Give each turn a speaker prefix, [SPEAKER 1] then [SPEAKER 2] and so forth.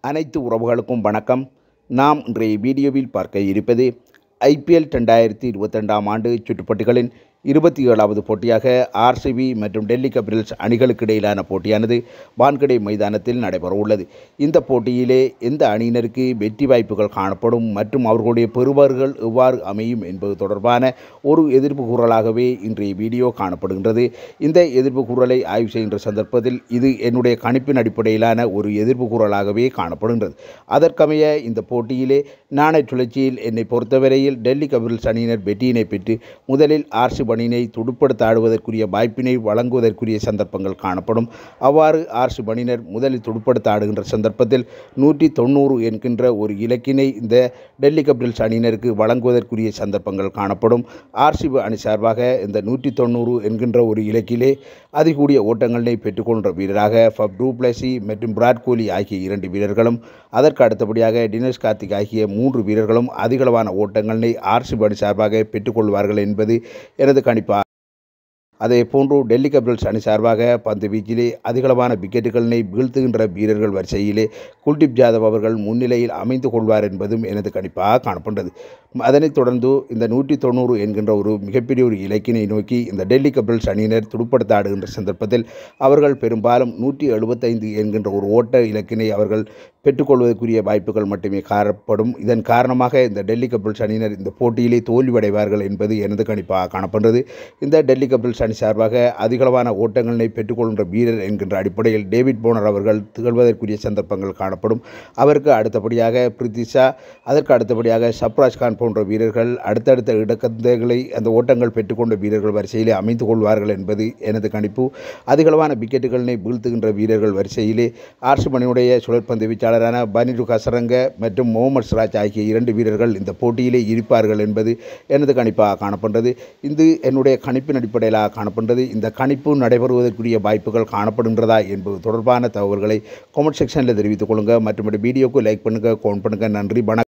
[SPEAKER 1] அனைத்து உறவுகளுக்கும் வணக்கம் நாம் இன்றைய வீடியோவில் பார்க்க இருப்பது ஐபிஎல் ரெண்டாயிரத்தி இருபத்திரெண்டாம் ஆண்டு சுற்றுப்பட்டிகளின் இருபத்தி ஏழாவது போட்டியாக ஆர்சிபி மற்றும் டெல்லி கேபிட்டல்ஸ் அணிகளுக்கு இடையிலான போட்டியானது வான்கடே மைதானத்தில் நடைபெற உள்ளது இந்த போட்டியிலே எந்த அணியினருக்கு வெற்றி வாய்ப்புகள் காணப்படும் மற்றும் அவர்களுடைய பெறுவார்கள் எவ்வாறு அமையும் என்பது தொடர்பான ஒரு எதிர்ப்பு கூறலாகவே இன்றைய வீடியோ காணப்படுகின்றது இந்த எதிர்ப்பு கூறலை ஆய்வு செய்கின்ற சந்தர்ப்பத்தில் இது என்னுடைய கணிப்பின் அடிப்படையிலான ஒரு எதிர்ப்பு கூறலாகவே காணப்படுகின்றது அதற்கமைய இந்த போட்டியிலே நாணய சுழற்சியில் என்னை பொறுத்தவரையில் டெல்லி கேபிட்டல்ஸ் அணியினர் வெற்றியினை பெற்று முதலில் ஆர்சி அணியினை துடுப்படுத்த ஆடுவதற்குரிய வாய்ப்பினை வழங்குவதற்குரிய சந்தர்ப்பங்கள் காணப்படும் அவ்வாறு ஆர்சி அணியினர் முதலில் துடுப்படுத்த ஆடுகின்ற சந்தர்ப்பத்தில் நூற்றி தொண்ணூறு என்கின்ற ஒரு இலக்கினை இந்த டெல்லி கேபிட்டல்ஸ் அணியினருக்கு வழங்குவதற்குரிய சந்தர்ப்பங்கள் காணப்படும் ஆர்சிபி அணி சார்பாக இந்த நூற்றி தொண்ணூறு என்கின்ற ஒரு இலக்கிலே அதிகூடிய ஓட்டங்களை பெற்றுக்கொண்ட வீரராக ஃபப் டூப்ளசி மற்றும் விராட் கோலி ஆகிய இரண்டு வீரர்களும் அதற்கு அடுத்தபடியாக டினேஷ் கார்த்திக் ஆகிய மூன்று வீரர்களும் அதிகளவான ஓட்டங்களை ஆர்சிபி அணி சார்பாக பெற்றுக்கொள்வார்கள் என்பது எனது கணிப்பா அதே போன்று டெல்லி கேபிட்டல்ஸ் அணி சார்பாக பந்து வீச்சிலே அதிகளவான விக்கெட்டுகளினை வீழ்த்துகின்ற வீரர்கள் வரிசையிலே குல்தீப் ஜாதவ் அவர்கள் முன்னிலையில் அமைந்து கொள்வார் என்பதும் எனது கணிப்பாக காணப்பட்டது அதனைத் தொடர்ந்து இந்த நூற்றி தொண்ணூறு என்கின்ற ஒரு மிகப்பெரிய ஒரு இலக்கினை நோக்கி இந்த டெல்லி கேபிட்டல்ஸ் அணியினர் துடுப்படுத்த ஆடுகின்ற சந்தர்ப்பத்தில் அவர்கள் பெரும்பாலும் நூற்றி எழுபத்தைந்து என்கின்ற ஒரு ஓட்ட இலக்கினை அவர்கள் பெற்றுக்கொள்வதற்குரிய வாய்ப்புகள் மட்டுமே காணப்படும் இதன் காரணமாக இந்த டெல்லி கேபிட்டல்ஸ் அணியினர் இந்த போட்டியிலே தோல்வியடைவார்கள் என்பது எனது கணிப்பாக காணப்படுகிறது இந்த டெல்லி கேபிட்டல்ஸ் அணி சார்பாக அதிகளவான ஓட்டங்களை பெற்றுக்கொள்கின்ற வீரர் என்கின்ற அடிப்படையில் டேவிட் போனர் அவர்கள் திகழ்வதற்குரிய சந்தர்ப்பங்கள் காணப்படும் அவருக்கு அடுத்தபடியாக பிரித்திஷா அதற்கு அடுத்தபடியாக சப்ராஜ் கான் போன்ற வீரர்கள் அடுத்தடுத்த இடக்கந்தைகளை அந்த ஓட்டங்கள் பெற்றுக்கொண்ட வீரர்கள் வரிசையிலே அமைந்து கொள்வார்கள் என்பது எனது கணிப்பு அதிகளவான விக்கெட்டுகளினை வீழ்த்துகின்ற வீரர்கள் வரிசையிலே ஆர்சுமணியுடைய சுழற்பந்து வீச்சாளரான பனிரு கசரங்க மற்றும் முகமது சிராஜ் ஆகிய இரண்டு வீரர்கள் இந்த போட்டியிலே இருப்பார்கள் என்பது எனது கணிப்பாக காணப்படுறது இது என்னுடைய கணிப்பின் அடிப்படையிலாக காணப்படுகிறது இந்த கணிப்பு நடைபெறுவதற்குரிய வாய்ப்புகள் காணப்படுகின்றதா என்பது தொடர்பான தகவல்களை கமெண்ட் செக்ஷனில் தெரிவித்துக் கொள்ளுங்கள் மற்றும் வீடியோக்கு லைக் பண்ணுங்கள் கவுண்ட் பண்ணுங்கள் நன்றி வணக்கம்